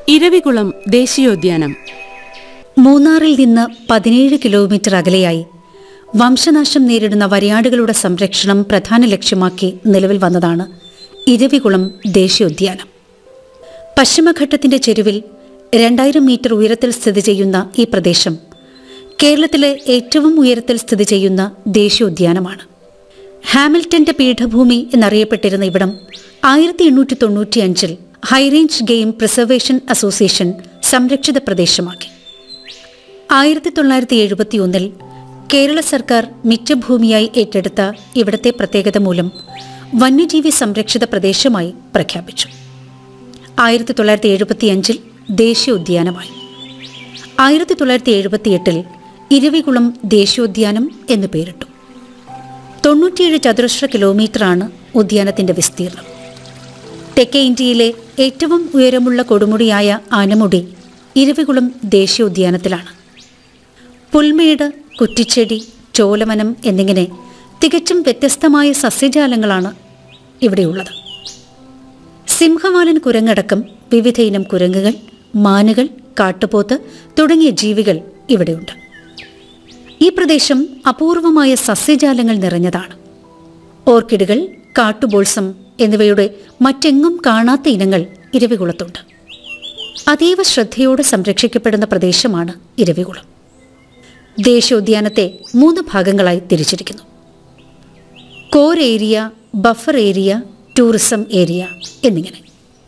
ഇരവികുളം ദേശീയോദ്യാനം മൂന്നാറിൽ നിന്ന് പതിനേഴ് കിലോമീറ്റർ അകലെയായി വംശനാശം നേരിടുന്ന വരയാടുകളുടെ സംരക്ഷണം പ്രധാന ലക്ഷ്യമാക്കി നിലവിൽ വന്നതാണ് ഇരവികുളം ദേശീയോദ്യാനം പശ്ചിമഘട്ടത്തിന്റെ ചെരുവിൽ രണ്ടായിരം മീറ്റർ ഉയരത്തിൽ സ്ഥിതി ചെയ്യുന്ന ഈ പ്രദേശം കേരളത്തിലെ ഏറ്റവും ഉയരത്തിൽ സ്ഥിതി ചെയ്യുന്ന ദേശീയോദ്യാനമാണ് ഹാമിൽട്ടന്റെ പീഠഭൂമി എന്നറിയപ്പെട്ടിരുന്ന ഇവിടം ആയിരത്തി എണ്ണൂറ്റി തൊണ്ണൂറ്റിയഞ്ചിൽ ഹൈറേഞ്ച് ഗെയിം പ്രിസർവേഷൻ അസോസിയേഷൻ സംരക്ഷിത പ്രദേശമാക്കി ആയിരത്തി തൊള്ളായിരത്തി എഴുപത്തിയൊന്നിൽ കേരള സർക്കാർ മിറ്റഭൂമിയായി ഏറ്റെടുത്ത ഇവിടത്തെ പ്രത്യേകത മൂലം വന്യജീവി സംരക്ഷിത പ്രദേശമായി പ്രഖ്യാപിച്ചു ആയിരത്തി തൊള്ളായിരത്തി എഴുപത്തിയഞ്ചിൽ ദേശീയോദ്യാനമായി ആയിരത്തി തൊള്ളായിരത്തി എഴുപത്തിയെട്ടിൽ ഇരവികുളം ദേശീയോദ്യാനം എന്ന് പേരിട്ടു തൊണ്ണൂറ്റിയേഴ് ചതുരശ്ര കിലോമീറ്ററാണ് ഉദ്യാനത്തിന്റെ വിസ്തീർണം തെക്കേ ഇന്ത്യയിലെ ഏറ്റവും ഉയരമുള്ള കൊടുമുടിയായ ആനമുടി ഇരവികുളം ദേശീയോദ്യാനത്തിലാണ് പുൽമേട് കുറ്റിച്ചെടി ചോലവനം എന്നിങ്ങനെ തികച്ചും വ്യത്യസ്തമായ സസ്യജാലങ്ങളാണ് ഇവിടെയുള്ളത് സിംഹവാലൻ കുരങ്ങടക്കം വിവിധയിനം കുരങ്ങുകൾ മാനുകൾ കാട്ടുപോത്ത് തുടങ്ങിയ ജീവികൾ ഇവിടെയുണ്ട് ഈ പ്രദേശം അപൂർവമായ സസ്യജാലങ്ങൾ നിറഞ്ഞതാണ് ഓർക്കിഡുകൾ കാട്ടുബോൾസം എന്നിവയുടെ മറ്റെങ്ങും കാണാത്ത ഇനങ്ങൾ ഇരവികുളത്തുണ്ട് അതീവ ശ്രദ്ധയോടെ സംരക്ഷിക്കപ്പെടുന്ന പ്രദേശമാണ് ഇരവികുളം ദേശീയോദ്യാനത്തെ മൂന്ന് ഭാഗങ്ങളായി തിരിച്ചിരിക്കുന്നു core area buffer area tourism area എന്നിങ്ങനെ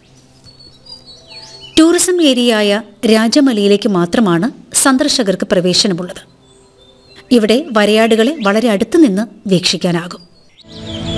ടൂറിസം ഏരിയയായ രാജമലയിലേക്ക് മാത്രമാണ് സന്ദർശകർക്ക് പ്രവേശനമുള്ളത് ഇവിടെ വരയാടുകളെ വളരെ അടുത്തു നിന്ന് വീക്ഷിക്കാനാകും